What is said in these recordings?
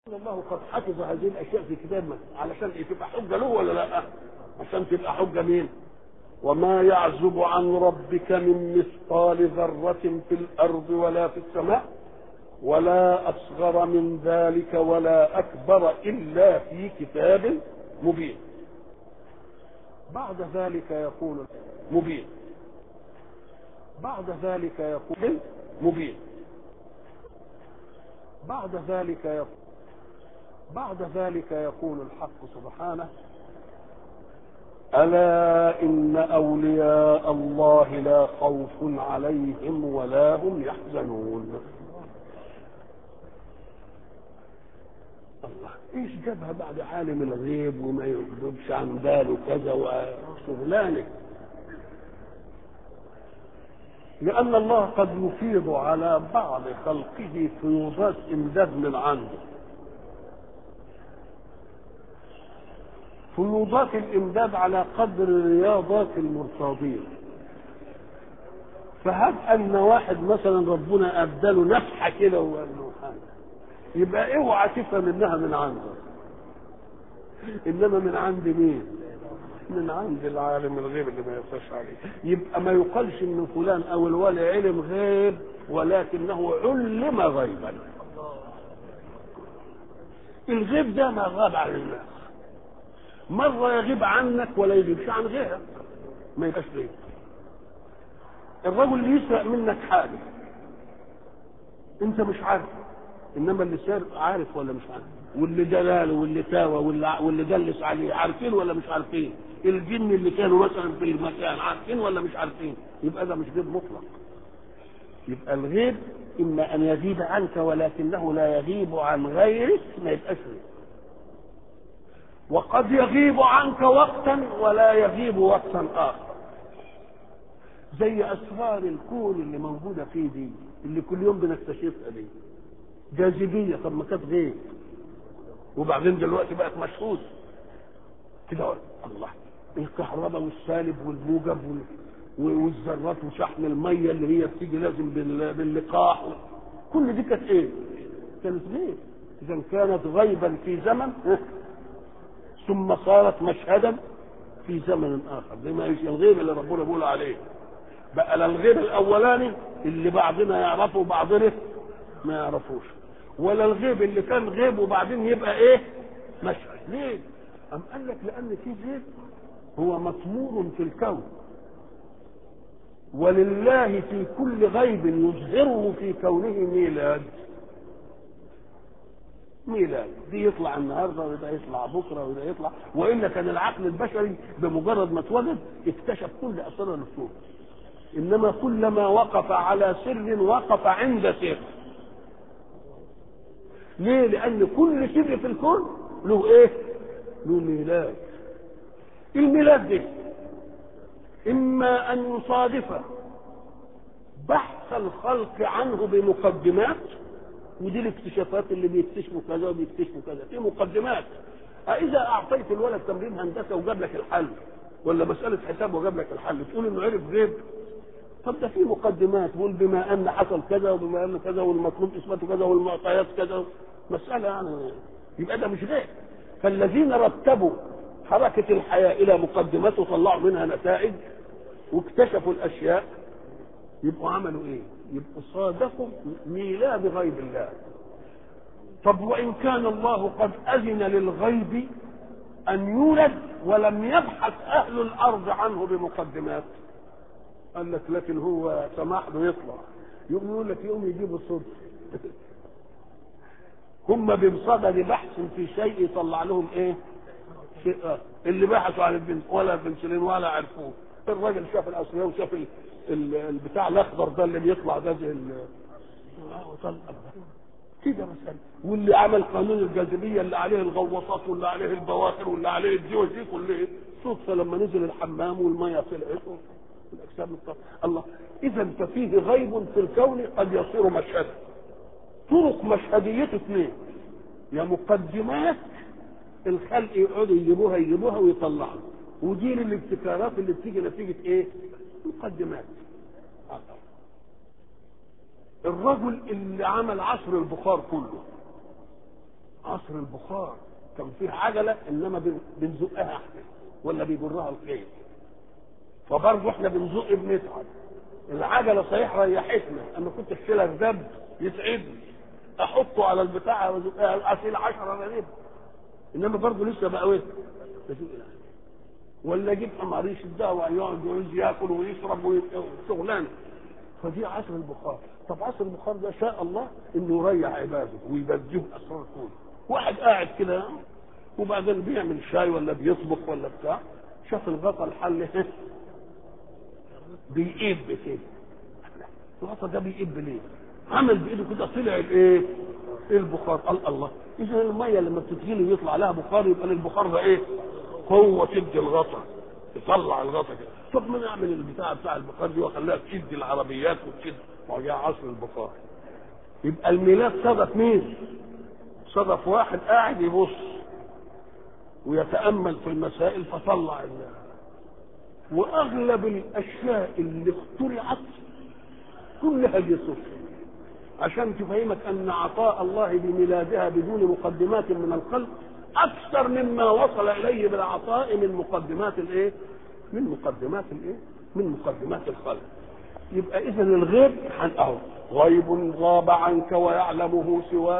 الله قد حفظ هذه الاشياء في كتاب علشان إيه تبقى حجه له ولا لا؟ عشان تبقى حجه مين؟ وما يعزب عن ربك من مثقال ذرة في الأرض ولا في السماء ولا أصغر من ذلك ولا أكبر إلا في كتاب مبين بعد ذلك يقول مبين بعد ذلك يقول مبين بعد ذلك يقول بعد ذلك يقول الحق سبحانه ألا إن أولياء الله لا خوف عليهم ولا هم يحزنون الله ايش جابها بعد عالم الغيب وما يغضبش عن باله كذا وشغلانه لأن الله قد يفيض على بعض خلقه فيوضات إمداد من عنده فيوضات الإمداد على قدر رياضات المرصادين فهب أن واحد مثلا ربنا أبدله نفحة كده وقال له حاجة يبقى اوعى تفهم انها من عنده انما من عند مين من عند العالم الغيب اللي ما يقدرش عليه يبقى ما يقالش ان فلان او الولي علم غيب ولكنه علم غيبا الغيب ده ما غاب عن الناس مرة يغيب عنك ولا يغيبش عن غيرك ما يبقاش غيب الرجل اللي يسرق منك حاجة انت مش عارف انما اللي سارق عارف ولا مش عارف واللي دلال واللي تاوى واللي, واللي دلس عليه عارفين ولا مش عارفين الجن اللي كانوا مثلا في المكان عارفين ولا مش عارفين يبقى ده مش غيب مطلق يبقى الغيب اما ان يغيب عنك ولكنه لا يغيب عن غيرك ما يبقاش غيب وقد يغيب عنك وقتا ولا يغيب وقتا اخر زي اسرار الكون اللي موجوده فيه دي اللي كل يوم بنكتشفها دي جاذبيه طب ما كانت غيب وبعدين دلوقتي بقت مشهود كده الله الكهرباء والسالب والموجب والذرات وشحن الميه اللي هي بتيجي لازم باللقاح كل دي كانت ايه؟ كانت غيب اذا كانت غيبا في زمن ثم صارت مشهدا في زمن اخر زي ما الغيب اللي ربنا بيقول عليه بقى لا الغيب الاولاني اللي بعضنا يعرفه وبعضنا ما يعرفوش ولا الغيب اللي كان غيب وبعدين يبقى ايه مشهد ليه ام قال لك لان في غيب هو مطمور في الكون ولله في كل غيب يظهره في كونه ميلاد ميلاد دي يطلع النهارده وده يطلع بكره وده يطلع والا كان العقل البشري بمجرد ما اتوجد اكتشف كل اسرار الكون انما كلما وقف على سر وقف عند سر ليه لان كل سر في الكون له ايه له ميلاد الميلاد ده اما ان يصادف بحث الخلق عنه بمقدمات ودي الاكتشافات اللي بيكتشفوا كذا وبيكتشفوا كذا في مقدمات اذا اعطيت الولد تمرين هندسه وجاب لك الحل ولا مساله حساب وجاب لك الحل تقول انه عرف غيب طب ده في مقدمات تقول بما ان حصل كذا وبما ان كذا والمطلوب اثباته كذا والمعطيات كذا مساله يعني يبقى ده مش غيب فالذين رتبوا حركه الحياه الى مقدمات وطلعوا منها نتائج واكتشفوا الاشياء يبقوا عملوا ايه؟ يبقوا صادقوا ميلاد غيب الله طب وان كان الله قد اذن للغيب ان يولد ولم يبحث اهل الارض عنه بمقدمات قال لك لكن هو سمح له يطلع يقوم يقول لك يقوم يجيبوا الصدف هم بمصدد بحث في شيء يطلع لهم ايه؟ شيء آه. اللي بحثوا عن البنت ولا بنسلين ولا عرفوه الراجل شاف الاصليه وشاف ال... ال... البتاع الاخضر ده اللي بيطلع ده زي ال... كده مثلا واللي عمل قانون الجاذبيه اللي عليه الغواصات واللي عليه البواخر واللي عليه الجيوزيك واللي صدفه لما نزل الحمام والميه طلعت الاجسام الطاقة. الله اذا ففيه غيب في الكون قد يصير مشهدا طرق مشهديته اثنين يا مقدمات الخلق يقعدوا يجيبوها يجيبوها ويطلعوا ودي الابتكارات اللي بتيجي نتيجه ايه؟ مقدمات الرجل اللي عمل عصر البخار كله عصر عصر البخار كان فيه عجله انما بن- بنزقها احنا ولا بيجرها الخيل فبرضه احنا بنزق بنتعب العجله صحيح ريحتنا اما كنت اشيلها في دب يتعبني احطه على البتاع وازقها اشيل 10 غريب انما برضه لسه بقى ايه بزق العجلة. ولا اجيب حمار يشدها ويقعد يعوز ياكل ويشرب وشغلانه فدي عصر البخار طب عصر البخار ده شاء الله انه يريح عباده ويبديهم اسرار كله واحد قاعد كده وبعدين بيعمل شاي ولا بيطبخ ولا بتاع شاف الغطا الحل بيقب كده الغطا ده بيقب ليه؟ عمل بايده كده طلع الايه؟ البخار قال الله اذا الميه لما بتتغلي ويطلع لها بخار يبقى البخار ده ايه؟ قوه تدي الغطا يطلع الغطا كده طب ما نعمل البتاع بتاع البخار دي واخليها تشد العربيات وتشد ما هو جاء عصر البخار يبقى الميلاد صدف مين؟ صدف واحد قاعد يبص ويتامل في المسائل فطلع ال- واغلب الاشياء اللي اخترعت كلها جسوس عشان تفهمك ان عطاء الله بميلادها بدون مقدمات من الخلق اكثر مما وصل اليه بالعطاء من مقدمات الايه؟ من مقدمات الايه؟ من مقدمات الخلق. يبقى اذا الغيب حن- اهو غيب غاب عنك ويعلمه سواك.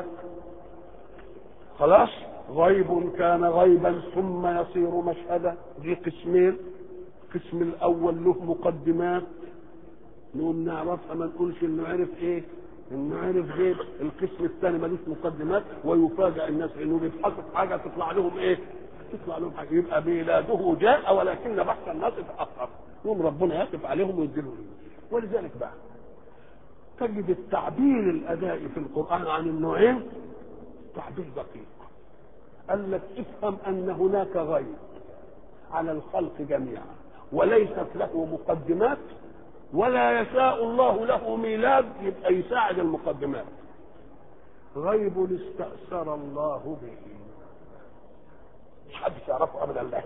خلاص؟ غيب كان غيبا ثم يصير مشهدا دي قسمين القسم الاول له مقدمات نقول نعرفها ما نقولش انه عرف ايه انه عرف غيب القسم الثاني ملوش مقدمات ويفاجئ الناس انه بيبحثوا في حاجه تطلع لهم ايه تطلع لهم حاجه يبقى ميلاده جاء ولكن بحث الناس تاخر يوم ربنا يقف عليهم ويديلهم ولذلك بقى تجد التعبير الادائي في القران عن النوعين تعبير دقيق قال لك افهم ان هناك غيب على الخلق جميعا وليست له مقدمات ولا يشاء الله له ميلاد يبقى يساعد المقدمات غيب استأثر الله به مش حد يعرفه ابدا له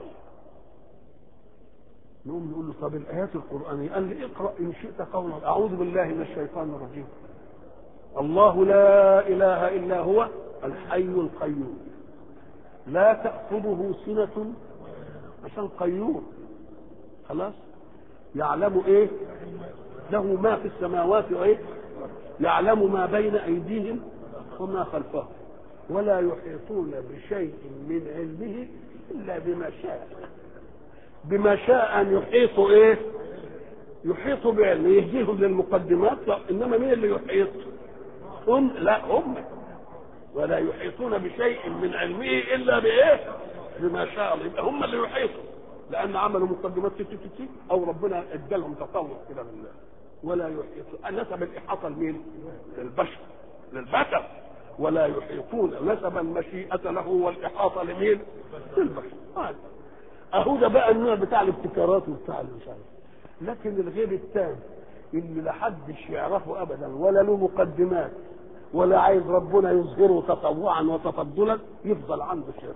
نقوم نقول له طب الايات القرانيه قال لي اقرا ان شئت قولا اعوذ بالله من الشيطان الرجيم الله لا اله الا هو الحي القيوم لا تاخذه سنه عشان قيوم خلاص يعلم ايه له ما في السماوات وايه يعلم ما بين ايديهم وما خلفهم ولا يحيطون بشيء من علمه الا بما شاء بما شاء ان يحيطوا ايه يحيط بعلمه يهديهم للمقدمات لا انما مين اللي يحيط هم لا هم ولا يحيطون بشيء من علمه الا بايه بما شاء الله يبقى هم اللي يحيطوا لان عملوا مقدمات تي تي تي تي او ربنا ادالهم تطور كده بالله ولا يحيطون نسب الاحاطه لمين؟ للبشر للبشر ولا يحيطون نسب المشيئه له والاحاطه لمين؟ للبشر آه. اهو ده بقى النوع بتاع الابتكارات وبتاع اللي مش عارف لكن الغيب التام اللي محدش يعرفه ابدا ولا له مقدمات ولا عايز ربنا يظهره تطوعا وتفضلا يفضل عنده شر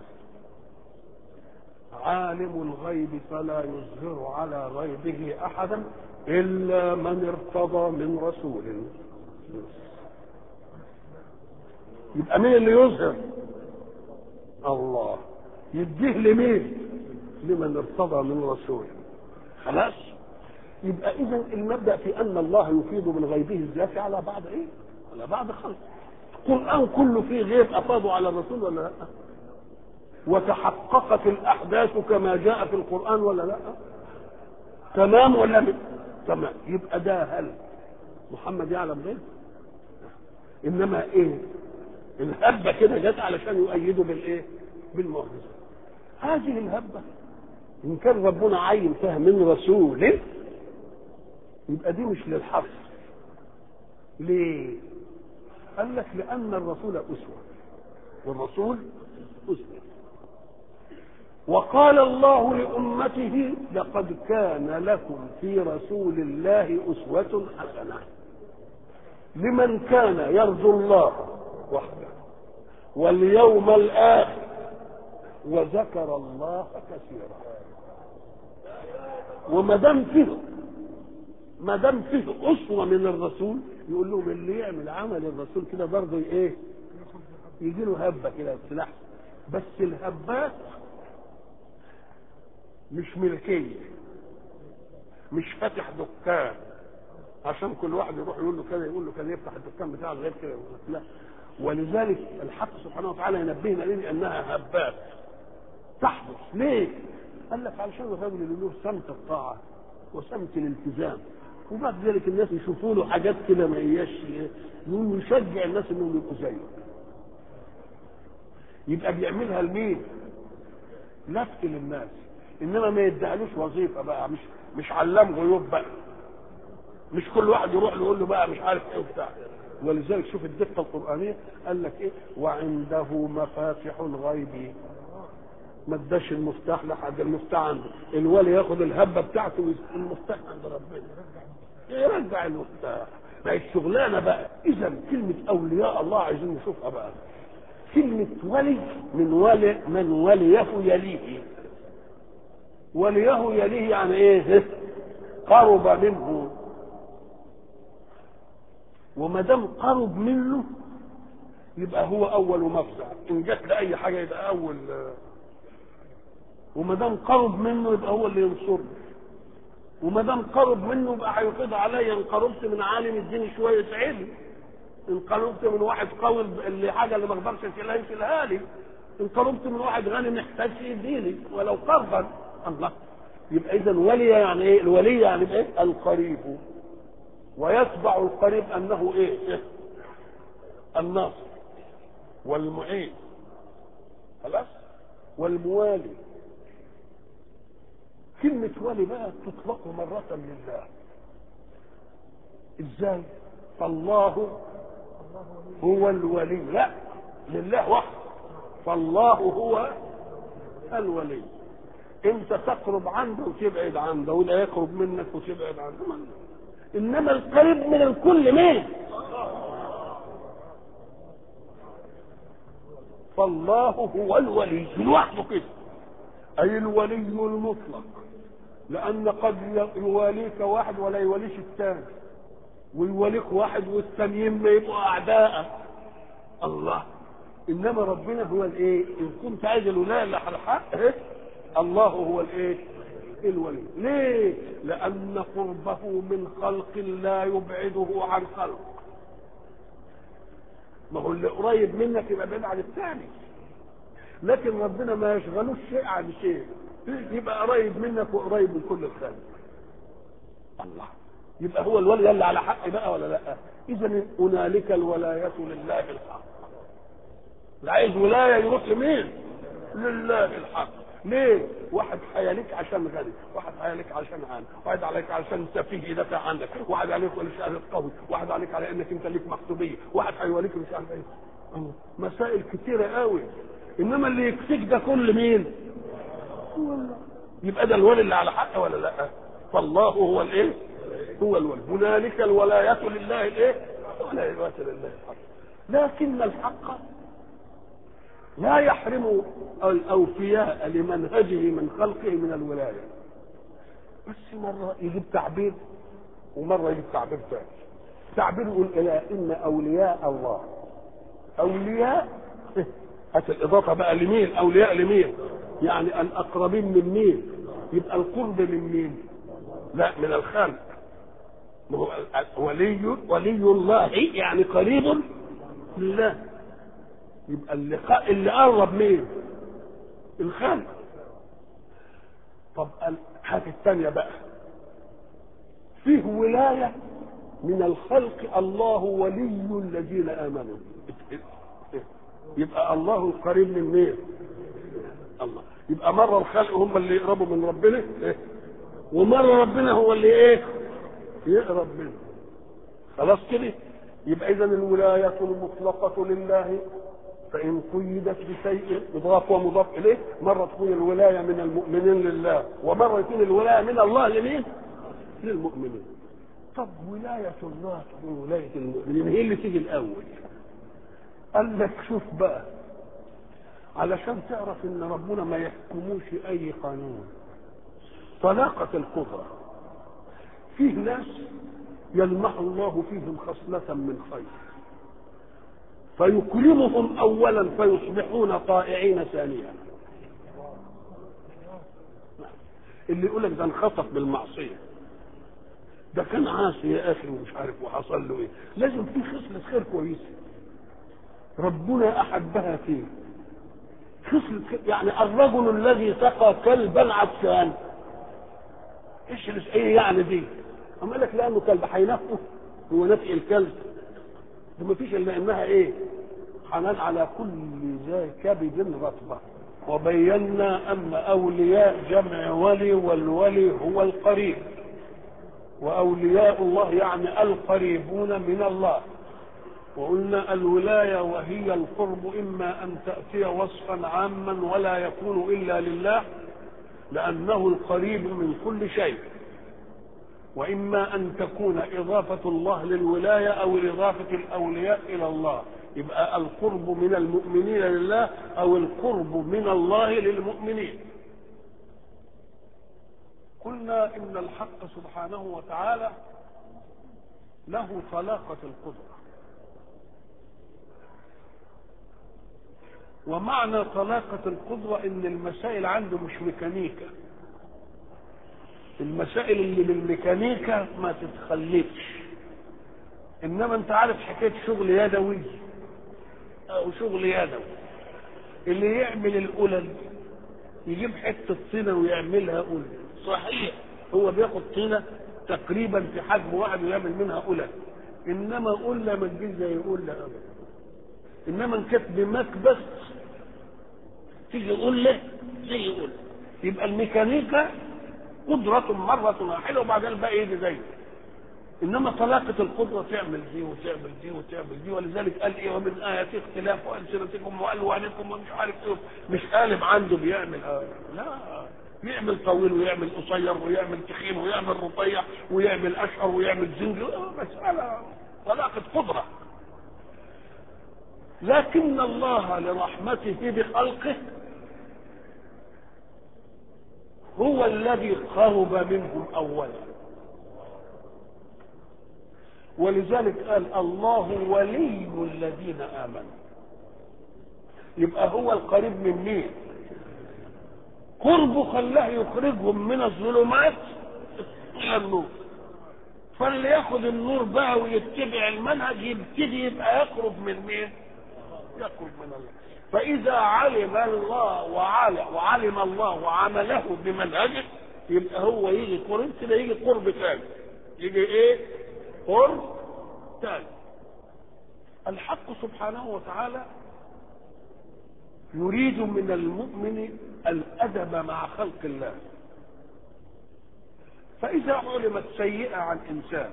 عالم الغيب فلا يظهر على غيبه احدا الا من ارتضى من رسول يبقى مين اللي يظهر الله يديه لمين لمن ارتضى من رسول خلاص يبقى اذا المبدا في ان الله يفيض من غيبه الذاتي على بعض ايه على بعض خلق القران كله فيه غيب افاضوا على الرسول ولا لا وتحققت الاحداث كما جاء في القران ولا لا تمام ولا لا تمام يبقى ده هل محمد يعلم غيب انما ايه الهبه كده جت علشان يؤيدوا بالايه بالمعجزه هذه الهبه ان كان ربنا عين فيها من رسول يبقى دي مش للحصر ليه قال لك لان الرسول اسوه والرسول اسوه وقال الله لأمته لقد كان لكم في رسول الله أسوة حسنة لمن كان يرجو الله وحده واليوم الآخر وذكر الله كثيرا وما دام فيه ما دام فيه أسوة من الرسول يقول لهم اللي يعمل عمل الرسول كده برضه ايه؟ يجي له هبه كده سلاح بس الهبات مش ملكيه مش فاتح دكان عشان كل واحد يروح يقول له كذا يقول له كذا يفتح الدكان بتاعه غير كده لا ولذلك الحق سبحانه وتعالى ينبهنا لنا انها هبات تحدث ليه؟ قال لك علشان الرجل اللي له سمت الطاعه وسمت الالتزام وبعد ذلك الناس يشوفوا له حاجات كده ما هياش يقوم يشجع الناس انهم يبقوا زيه يبقى بيعملها لمين؟ لفت للناس انما ما يدعلوش وظيفه بقى مش مش علام غيوب بقى مش كل واحد يروح له يقول له بقى مش عارف ايه وبتاع ولذلك شوف الدقه القرانيه قال لك ايه وعنده مفاتح الغيب ما اداش المفتاح لحد المفتاح عنده الولي ياخد الهبه بتاعته المفتاح عند ربنا يرجع المفتاح بقت شغلانه بقى اذا كلمه اولياء الله عايزين نشوفها بقى كلمه ولي من ولي من وليه يليه وليه يليه يعني ايه قرب منه وما دام قرب منه يبقى هو اول مفزع ان جت لاي حاجه يبقى اول وما دام قرب منه يبقى هو اللي ينصرني وما دام قرب منه يبقى هيفيض عليا ان قربت من عالم يديني شويه علم ان قربت من واحد قوي اللي حاجه اللي ما اقدرش اشيلها يشيلها لي ان قربت من واحد غني محتاج يديني ولو قربا الله يبقى اذا ولي يعني ايه الولي يعني ايه القريب ويتبع القريب انه ايه, إيه؟ الناصر والمعين خلاص والموالي كلمة ولي بقى تطلق مرة لله ازاي فالله هو الولي لا لله وحده فالله هو الولي انت تقرب عنده وتبعد عنده ولا يقرب منك وتبعد عنه انما القريب من الكل مين فالله هو الولي لوحده كده اي الولي المطلق لان قد يواليك واحد ولا يواليش الثاني ويواليك واحد والثانيين ما يبقوا اعداء الله انما ربنا هو الايه ان كنت عايز الولايه اللي على الحق إيه؟ الله هو الايه الولي ليه لان قربه من خلق لا يبعده عن خلق ما هو اللي قريب منك يبقى بعيد عن الثاني لكن ربنا ما يشغلوش شيء عن شيء يبقى قريب منك وقريب من كل الخلق الله يبقى هو الولي اللي على حق بقى ولا لا اذا هنالك الولايه لله الحق اللي عايز ولايه يروح لمين لله الحق ليه؟ واحد هياليك عشان غني، واحد هياليك عشان عام، واحد عليك عشان سفيه يدافع عنك، واحد عليك علشان قوي، واحد عليك على انك انت ليك مكتوبيه، واحد هيوليك مش عارف ايه. مسائل كتيره قوي انما اللي يكفيك ده كل مين؟ هو الله. يبقى ده الولي اللي على حق ولا لا؟ فالله هو الايه؟ هو الولي، هنالك الولاية لله الايه؟ الولاية لله الحق. لكن الحق لا يحرم الأوفياء لمنهجه من خلقه من الولاية بس مرة يجيب تعبير ومرة يجيب تعبير ثاني تعبير يقول إلى إن أولياء الله أولياء هات الإضافة بقى لمين أولياء لمين يعني الأقربين من مين يبقى القرب من مين لا من الخلق ولي ولي الله يعني قريب لله يبقى اللي خ... اللي قرب مين؟ الخلق طب الحاجة الثانية بقى فيه ولاية من الخلق الله ولي الذين آمنوا يبقى الله القريب من مين؟ الله يبقى مرة الخلق هم اللي يقربوا من ربنا ومرة ربنا هو اللي ايه؟ يقرب منه خلاص كده يبقى إذا الولاية المطلقة لله فإن قيدت بشيء مضاف ومضاف إليه مرة تكون الولاية من المؤمنين لله ومرة يكون الولاية من الله لمين؟ للمؤمنين طب ولاية الله تكون ولاية المؤمنين هي اللي تيجي الأول قال لك شوف بقى علشان تعرف ان ربنا ما يحكموش اي قانون طلاقة القدرة فيه ناس يلمح الله فيهم خصلة من خير فيكرمهم اولا فيصبحون طائعين ثانيا اللي يقول لك ده انخطف بالمعصيه ده كان عاصي يا اخي ومش عارف وحصل له ايه لازم في خصله خير كويسه ربنا احبها فيه خصله خير يعني الرجل الذي سقى كلبا عطشان ايش ايه يعني دي اما قال لك لانه كلب هينفقه هو نفق الكلب ده ما فيش الا انها ايه حنان على كل ذا كبد رطبه وبينا ان اولياء جمع ولي والولي هو القريب واولياء الله يعني القريبون من الله وقلنا الولايه وهي القرب اما ان تاتي وصفا عاما ولا يكون الا لله لانه القريب من كل شيء واما ان تكون اضافه الله للولايه او اضافه الاولياء الى الله يبقى القرب من المؤمنين لله او القرب من الله للمؤمنين قلنا ان الحق سبحانه وتعالى له طلاقه القدره ومعنى طلاقه القدره ان المسائل عنده مش ميكانيكا المسائل اللي بالميكانيكا ما تتخلفش انما انت عارف حكايه شغل يدوي او شغل يدوي اللي يعمل القلل يجيب حته طينه ويعملها قلل صحيح هو بياخد طينه تقريبا في حجم واحد ويعمل منها قلل انما قله ما تجيش زي قله ابدا انما ان كانت بمكبس تيجي قله زي قله يبقى الميكانيكا قدرة مرة واحدة وبعدين بقى يجي زيه انما طلاقة القدرة تعمل دي وتعمل دي وتعمل دي ولذلك قال ايه ومن آيات اختلاف ألسنتكم وألوانكم ومش عارف ايه مش قالب عنده بيعمل آه. لا يعمل طويل ويعمل قصير ويعمل تخين ويعمل رفيع ويعمل اشهر ويعمل زنج مسألة طلاقة قدرة لكن الله لرحمته بخلقه هو الذي قرب منهم اولا ولذلك قال الله ولي الذين امنوا يبقى هو القريب من مين قربه خلاه يخرجهم من الظلمات الى النور فاللي ياخد النور بقى ويتبع المنهج يبتدي يبقى يقرب من مين يقرب من الله فإذا علم الله وعلم, وعلم الله وعمله بمنهجه يبقى هو يجي قرب كده يجي قرب ثاني يجي ايه؟ قرب ثاني الحق سبحانه وتعالى يريد من المؤمن الأدب مع خلق الله فإذا علمت سيئة عن إنسان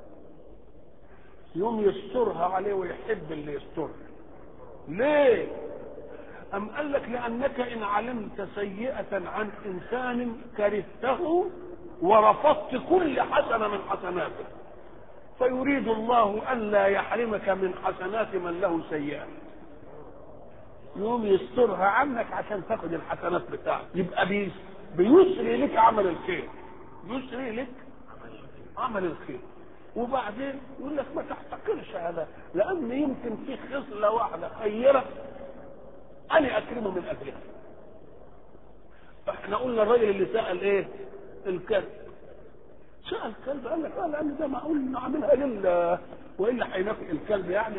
يوم يسترها عليه ويحب اللي يسترها ليه أم قال لك لأنك إن علمت سيئة عن إنسان كرهته ورفضت كل حسنة من حسناته فيريد الله ألا يحرمك من حسنات من له سيئة يوم يسترها عنك عشان تاخد الحسنات بتاعتك يبقى بيس بيسري لك عمل الخير يسري لك عمل الخير وبعدين يقول لك ما تحتقرش هذا لان يمكن في خصله واحده خيره انا اكرمه من اجلها احنا قلنا الراجل اللي سال ايه الكلب سال الكلب قال لك اه لان ده معقول انه عاملها لله والا هينافق الكلب يعني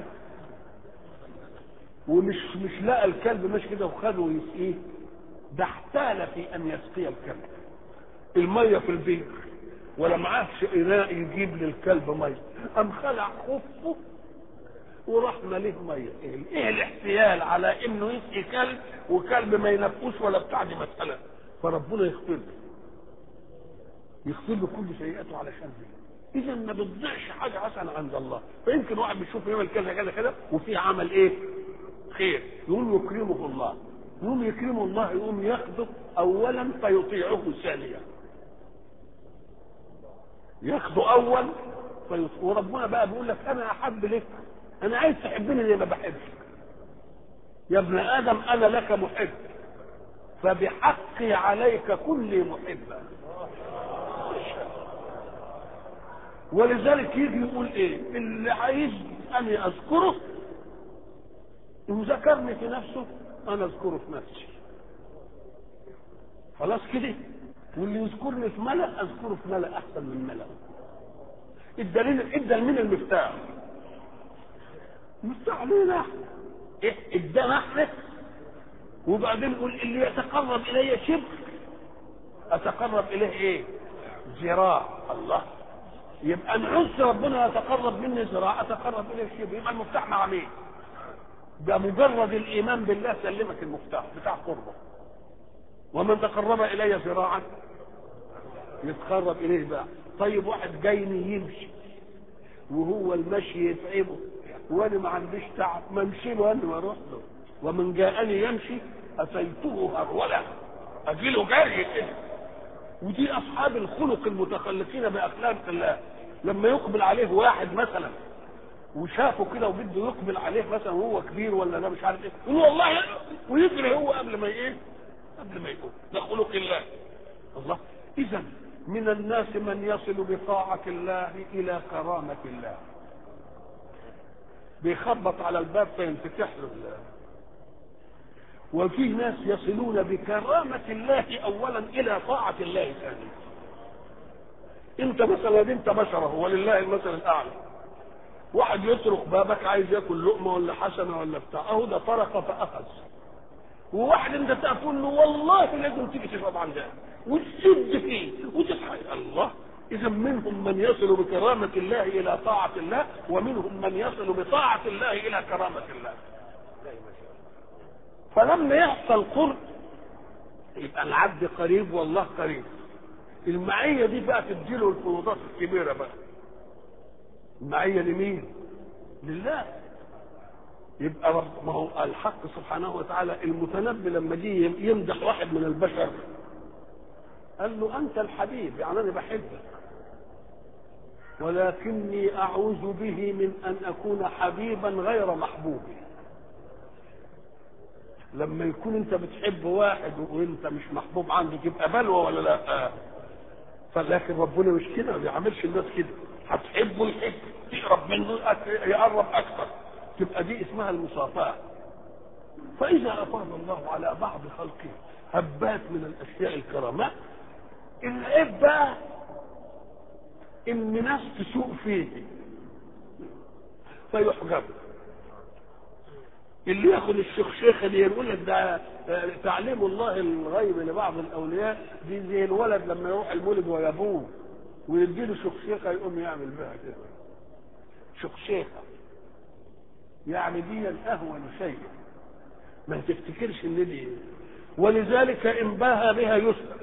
ومش مش لقى الكلب مش كده وخده ويسقيه ده احتال في ان يسقي الكلب الميه في البير ولا معاهش اناء يجيب للكلب ميه قام خلع خفه وراح مليه ميه ايه, إيه الاحتيال على انه يسقي كلب وكلب ما ينفوش ولا بتاع دي مساله فربنا يغفر له يغفر له كل سيئاته علشان دي اذا ما بتضيعش حاجه حسنه عند الله فيمكن واحد بيشوف يعمل كذا كذا كذا وفي عمل ايه خير يقوم يكرمه الله يقوم يكرمه الله يقوم ياخده اولا فيطيعه ثانيا ياخده اول فيط... وربنا بقى بيقول لك انا احب لك انا عايز تحبني زي ما بحبك يا ابن ادم انا لك محب فبحقي عليك كل محبه ولذلك يجي يقول ايه اللي عايز اني اذكره إن ذكرني في نفسه أنا أذكره في نفسي خلاص كده واللي يذكرني في ملأ أذكره في ملأ أحسن من ملأ الدليل ادى لمين المفتاح المفتاح لينا احنا إيه ادانا احنا وبعدين يقول اللي يتقرب الي شبر اتقرب اليه ايه ذراع الله يبقى نعوز ربنا يتقرب مني ذراع اتقرب اليه شبر يبقى المفتاح مع مين ده مجرد الايمان بالله سلمك المفتاح بتاع قربه ومن تقرب الي ذراعا يتقرب اليه بقى طيب واحد جايني يمشي وهو المشي يتعبه وانا ما عنديش تعب ما امشي له انا واروح له ومن جاءني يمشي اتيته هروله اجي له جري كده ودي اصحاب الخلق المتخلقين باخلاق الله لما يقبل عليه واحد مثلا وشافه كده وبده يقبل عليه مثلا وهو كبير ولا لا مش عارف ايه يقول والله ويجري هو قبل ما ايه قبل ما يقول ده خلق الله الله اذا من الناس من يصل بطاعة الله إلى كرامة الله بيخبط على الباب فينفتح له الله وفي ناس يصلون بكرامة الله أولا إلى طاعة الله ثانيا أنت مثلا أنت بشرة ولله المثل الأعلى واحد يطرق بابك عايز ياكل لقمة ولا حسنة ولا بتاع أهو ده طرق فأخذ وواحد انت تقول له والله لازم تيجي تشرب عندها وتشد فيه وتصحى الله اذا منهم من يصل بكرامه الله الى طاعه الله ومنهم من يصل بطاعه الله الى كرامه الله فلما يحصل قرب يبقى العبد قريب والله قريب المعية دي بقى تديله الفروضات الكبيرة بقى المعية لمين؟ لله يبقى رب ما هو الحق سبحانه وتعالى المتنبي لما جه يمدح واحد من البشر قال له انت الحبيب يعني انا بحبك ولكني اعوذ به من ان اكون حبيبا غير محبوب لما يكون انت بتحب واحد وانت مش محبوب عنده تبقى بلوى ولا لا فلكن ربنا مش كده ما بيعملش الناس كده هتحبه يحب تقرب منه يقرب اكثر تبقى دي اسمها المصافاه فاذا افاض الله على بعض خلقه هبات من الاشياء الكرامات العيب بقى ان ناس تسوء فيه فيحجب اللي ياخد الشيخ دي يقول لك ده تعليم الله الغيب لبعض الاولياء دي زي الولد لما يروح المولد ويابوه ويديله شخشيخه يقوم يعمل بها كده شخشيخه يعني دي اهون شيء ما تفتكرش ان دي ولذلك ان باهى بها يسلم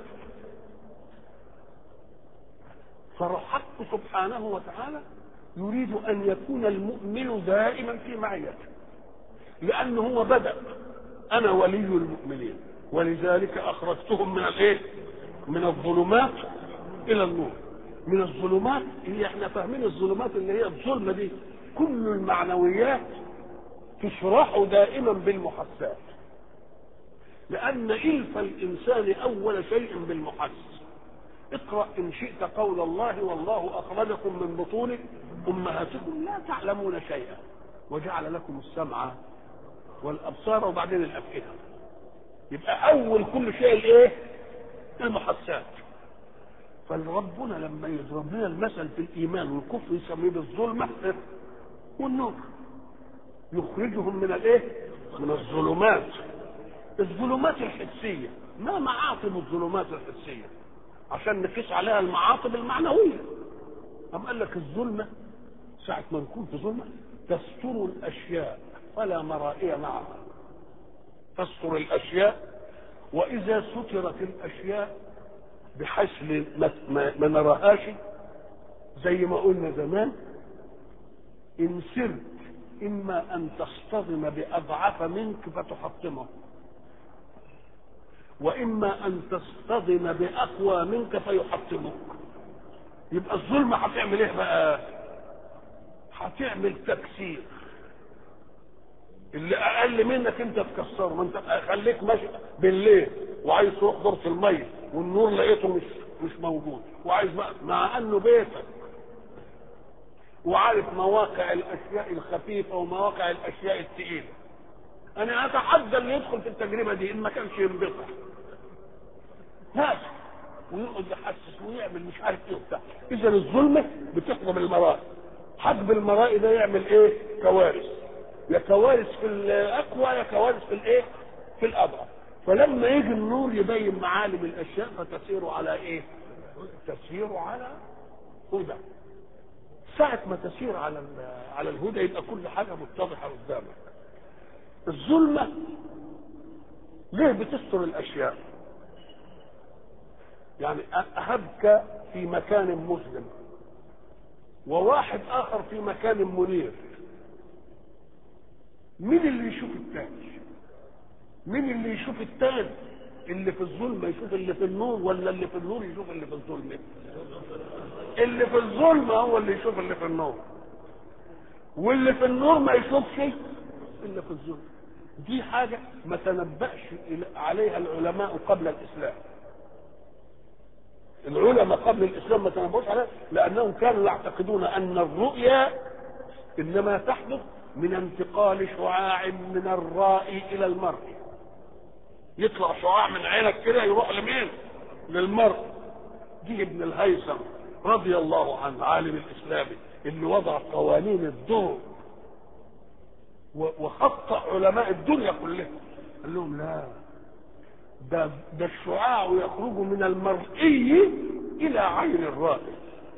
فالحق سبحانه وتعالى يريد ان يكون المؤمن دائما في معيته لانه هو بدا انا ولي المؤمنين ولذلك اخرجتهم من الايه من الظلمات الى النور من الظلمات اللي احنا فاهمين الظلمات اللي هي الظلمه دي كل المعنويات تشرح دائما بالمحسات لان الف الانسان اول شيء بالمحس اقرا ان شئت قول الله والله اخرجكم من بطون امهاتكم لا تعلمون شيئا وجعل لكم السمع والابصار وبعدين الافئده يبقى اول كل شيء الايه المحسات فربنا لما يضرب لنا المثل في الايمان والكفر يسميه بالظلمه والنور يخرجهم من الايه من الظلمات الظلمات الحسيه ما معاطب الظلمات الحسيه عشان نقيس عليها المعاطب المعنويه أم قال لك الظلمه ساعه ما نكون في ظلمه تستر الاشياء فلا مرائي معها تستر الاشياء واذا سترت الاشياء بحيث ما نراهاش زي ما قلنا زمان ان سرت اما ان تصطدم باضعف منك فتحطمه واما ان تصطدم باقوى منك فيحطمك يبقى الظلم هتعمل ايه بقى هتعمل تكسير اللي اقل منك انت تكسره ما انت خليك ماشي بالليل وعايز تروح دورة المية والنور لقيته مش مش موجود وعايز بقى مع انه بيتك وعارف مواقع الاشياء الخفيفه ومواقع الاشياء الثقيله انا اتحدى اللي يدخل في التجربه دي ان ما كانش ينبطح ناس ويقعد يحسس ويعمل مش عارف ايه وبتاع اذا الظلمه بتحجب المرائي حجب المرائي ده يعمل ايه كوارث يا كوارث في الاقوى يا كوارث في الايه في الاضعف فلما يجي النور يبين معالم الاشياء فتسير على ايه تسير على هدى ساعة ما تسير على على الهدى يبقى كل حاجة متضحة قدامك الظلمة ليه بتستر الأشياء يعني أهبك في مكان مظلم وواحد آخر في مكان منير مين اللي يشوف التاني مين اللي يشوف التاني اللي في الظلمة يشوف اللي في النور ولا اللي في النور يشوف اللي في الظلمة اللي في الظلمة هو اللي يشوف اللي في النور واللي في النور ما يشوفش اللي في الظلمة دي حاجة ما تنبأش عليها العلماء قبل الإسلام العلماء قبل الإسلام ما تنبأوش عليها لأنهم كانوا يعتقدون أن الرؤيا إنما تحدث من انتقال شعاع من الرائي إلى المرء يطلع شعاع من عينك كده يروح لمين؟ للمرء دي ابن الهيثم رضي الله عنه عالم الإسلامي اللي وضع قوانين الضوء وخط علماء الدنيا كلها قال لهم لا ده ده الشعاع يخرج من المرئي الى عين الرائي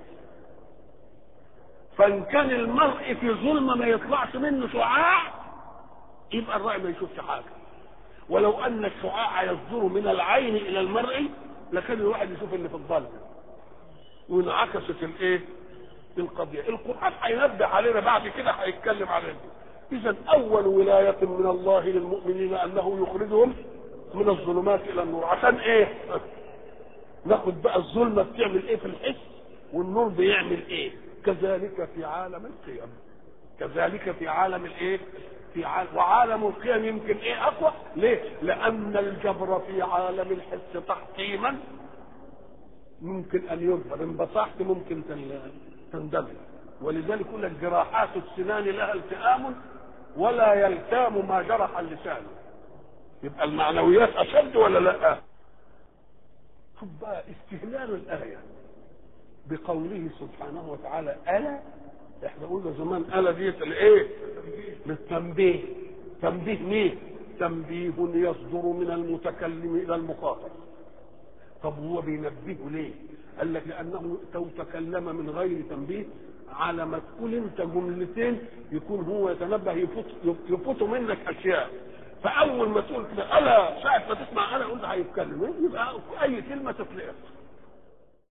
فان كان المرء في ظلمه ما يطلعش منه شعاع يبقى الرائي ما يشوفش حاجه ولو ان الشعاع يصدر من العين الى المرئي لكان الواحد يشوف اللي في الظلمه وانعكست الايه القضيه القران هينبه علينا بعد كده هيتكلم علينا اذا اول ولايه من الله للمؤمنين انه يخرجهم من الظلمات الى النور عشان ايه ناخد بقى الظلمه بتعمل ايه في الحس والنور بيعمل ايه كذلك في عالم القيم كذلك في عالم الايه في عالم وعالم القيم يمكن ايه اقوى ليه لان الجبر في عالم الحس تحطيما ممكن ان يجبر ان بصحت ممكن تندمج ولذلك يقول لك جراحات السنان لها التئام ولا يلتام ما جرح اللسان يبقى المعنويات اشد ولا لا شوف بقى استهلال الايه بقوله سبحانه وتعالى الا احنا قلنا زمان الا ديت الايه للتنبيه تنبيه مين تنبيه يصدر من المتكلم الى المخاطب طب هو بينبهه ليه قال لك لانه لو تكلم من غير تنبيه على ما تقول انت جملتين يكون هو يتنبه يفوت يفوتوا منك اشياء فاول ما تقول كده الا ساعه ما تسمع انا قلت هيتكلم يبقى اي كلمه تفلق